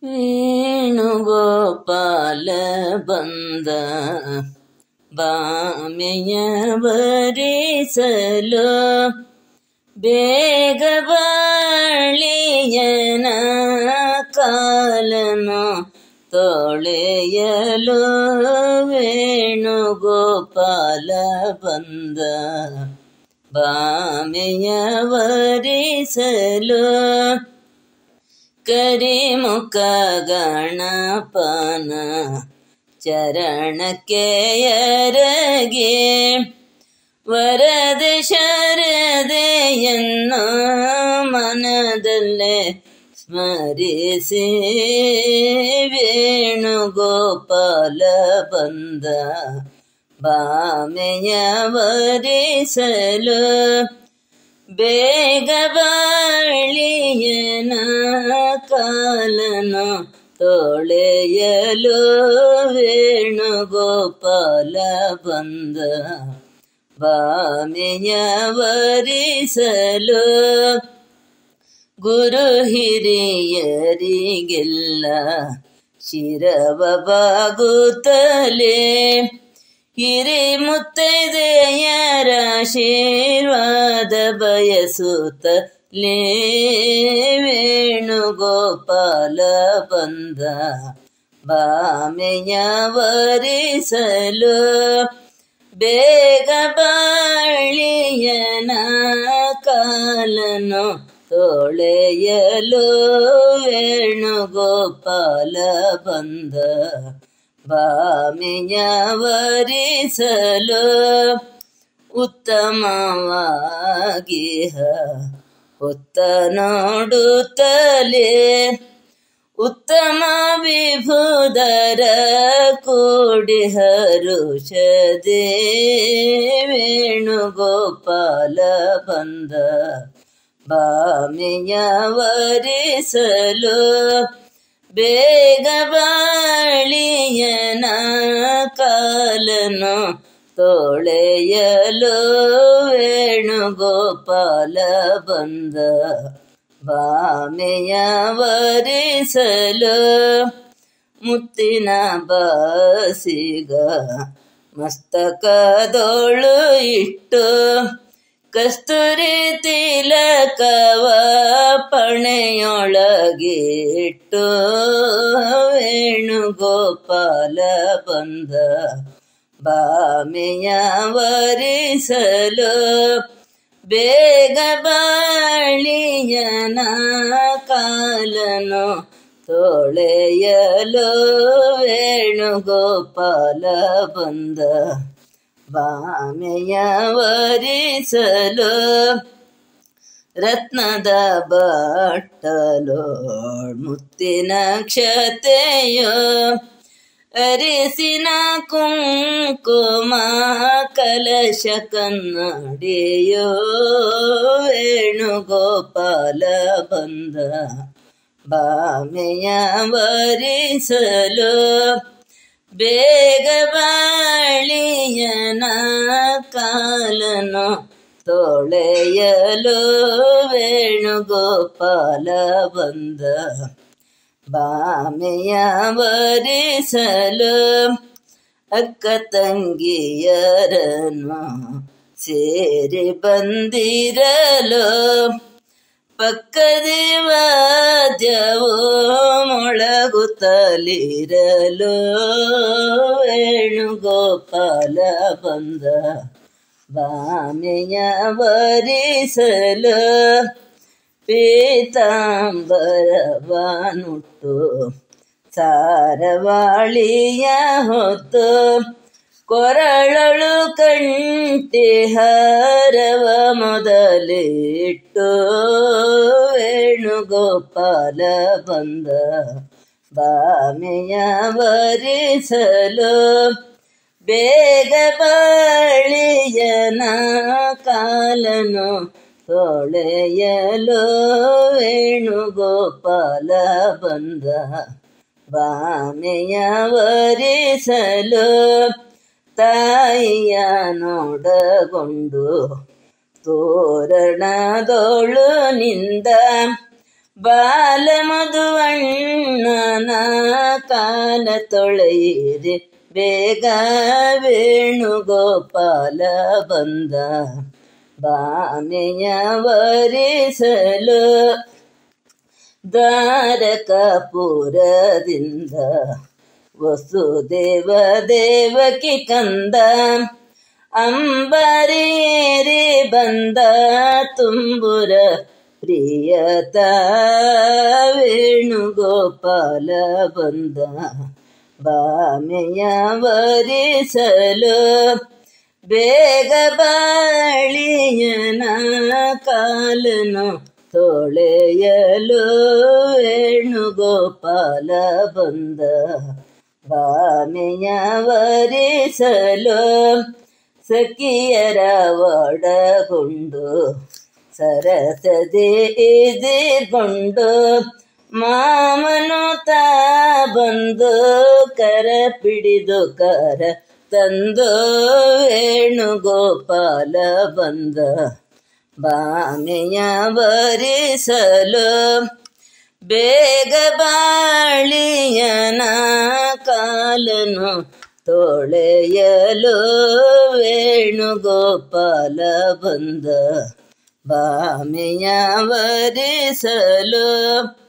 ವೇಣುಗೋಪಾಲ ಬಂದ ಬಾಮೆಯ ಬರಿಸಲು ಬೇಗ ಬಾಳಿಯನ ಕಾಲನು ತೊಳೆಯಲು ವೇಣುಗೋಪಾಲ ಬಂದ ಬಾಮೆಯ ವರಿಸಲು ಕರಿಮುಖ ಗಣಪನ ಚರಣಕ್ಕೆ ಎರಗಿ ವರದೆ ಶರದೆಯನ್ನು ಮನದಲ್ಲೇ ಸ್ಮರಿಸಿ ವೇಣುಗೋಪಾಲ ಬಂದ ಬಾಮೆಯ ವರಿಸಲು ಬೇಗ ಬಾಳಿಯನ ಕಾಲನು ತೊಳೆಯಲು ವೇಣುಗೋಪಾಲ ಬಂದ ಬಾಮೆಯ ವರಿಸಲು ಗುರು ಹಿರಿಯರಿಗೆಲ್ಲ ಶಿರವ ಬಾಗುತ್ತಲೇ ಹಿರಿ ಮುತ್ತೈದೆಯರ ಆಶೀರ್ವಾದ ಬಯಸುತ್ತಲೇ ವೇಣುಗೋಪಾಲ ಬಂದ ಬಾಮೆಯ ವರಿಸಲು ಬೇಗ ಬಾಳಿಯನ ಕಾಲನು ತೊಳೆಯಲು ವೇಣುಗೋಪಾಲ ಬಂದ ಬಾಮೆಯ ವರಿಸಲು ಉತ್ತಮವಾಗಿಹ ಹೊತ್ತ ನೋಡುತ್ತಲೇ ಉತ್ತಮ ವಿಭುದರ ಕೂಡಿ ಹರುಷದೇ ವೇಣುಗೋಪಾಲ ಬಂದ ಬಾಮೆಯ ವರಿಸಲು ಬೇಗ ಬಾಳಿಯನ ಕಾಲನು ತೊಳೆಯಲು ವೇಣುಗೋಪಾಲ ಬಂದ ಬಾಮೆಯ ವರಿಸಲು ಮುತ್ತಿನ ಬಾಸಿಗ ಮಸ್ತಕದೊಳು ಇಟ್ಟು ಕಸ್ತೂರಿ ತಿಲಕವ ಪಣೆಯೊಳಗಿಟ್ಟು ವೇಣುಗೋಪಾಲ ಬಂದ ಬಾಮೆಯ ವರಿಸಲು ಬೇಗ ಬಾಳಿಯನ ಕಾಲನು ತೊಳೆಯಲು ವೇಣುಗೋಪಾಲ ಬಂದ ಬಾಮೆಯ ವರಿಸಲು ರತ್ನದ ಬಟ್ಟಲು ಮುತ್ತಿನ ಕ್ಷತೆಯೋ ಅರಿಸಿನ ಕುಂಕುಮ ಕಲಶ ಕನ್ನಡಿಯೋ ವೇಣುಗೋಪಾಲ ಬಂದ ಬಾಮೆಯ ವರಿಸಲು ಬೇಗ ಬಾಳಿಯನ ಕಾಲನು ತೊಳೆಯಲು ವೇಣುಗೋಪಾಲ ಬಂದ ಬಾಮೆಯ ವರಿಸಲು ಅಕ್ಕ ತಂಗಿಯರನ್ನು ಸೇರಿ ಬಂದಿರಲು ಪಕ್ಕದಿ ವಾದ್ಯವೋ ಮೊಳಗುತ್ತಲಿರಲು ವೇಣುಗೋಪಾಲ ಬಂದ ಬಾಮೆಯ ವರಿಸಲು ಪೀತಾಂಬರವನುಟ್ಟು ಸಾರವಾಳಿಯ ಹೊತ್ತು ಕೊರಳಳು ಕಂಟಿ ಹಾರವ ಮೊದಲಿಟ್ಟು ವೇಣುಗೋಪಾಲ ಬಂದ ಬಾಮೆಯ ವರಿಸಲು ಬೇಗ ಬಾಳಿಯನ ಕಾಲನು ತೊಳೆಯಲು ವೇಣುಗೋಪಾಲ ಬಂದ ಬಾಮೆಯ ವರಿಸಲು ತಾಯಿಯ ನೋಡಗೊಂಡು ತೋರಣದೋಳು ನಿಂದ ಬಾಲ ಮಧುವಣ್ಣನ ವರಿಸಲುದಾನಯ್ಯನ ಕಾಲ ತೊಳೆಯಿರಿ ಬೇಗ ವೇಣುಗೋಪಾಲ ಬಂದ ಬಾಮೆಯ ವರಿಸಲು ದ್ವಾರಕಪುರದಿಂದ ವಸುದೇವ ದೇವಕಿ ಕಂದ ಅಂಬರೇರಿ ಬಂದ ತುಂಬುರ ಪ್ರಿಯತ ವೇಣುಗೋಪಾಲ ಬಂದ ಬಾಮೆಯ ವರಿಸಲು ಬೇಗ ಬಾಳಿಯನ ಕಾಲನು ತೊಳೆಯಲು ವೇಣುಗೋಪಾಲ ಬಂದ ಬಾಮೆಯ ವರಿಸಲು ಸಖಿಯರ ಒಡಗೊಂಡು ಸರಸದೆ ಎದಿರ್ಕೊಂಡು ಮಾಮನು ತಾ ಬಂದು ಕರ ಪಿಡಿದು ಕರ ತಂದು ವೇಣುಗೋಪಾಲ ಬಂದ ಬಾಮೆಯ ವರಿಸಲು ಬೇಗ ಬಾಳಿಯನ ಕಾಲನು ತೊಳೆಯಲು ವೇಣುಗೋಪಾಲ ಬಂದ ಬಾಮೆಯ ವರಿಸಲು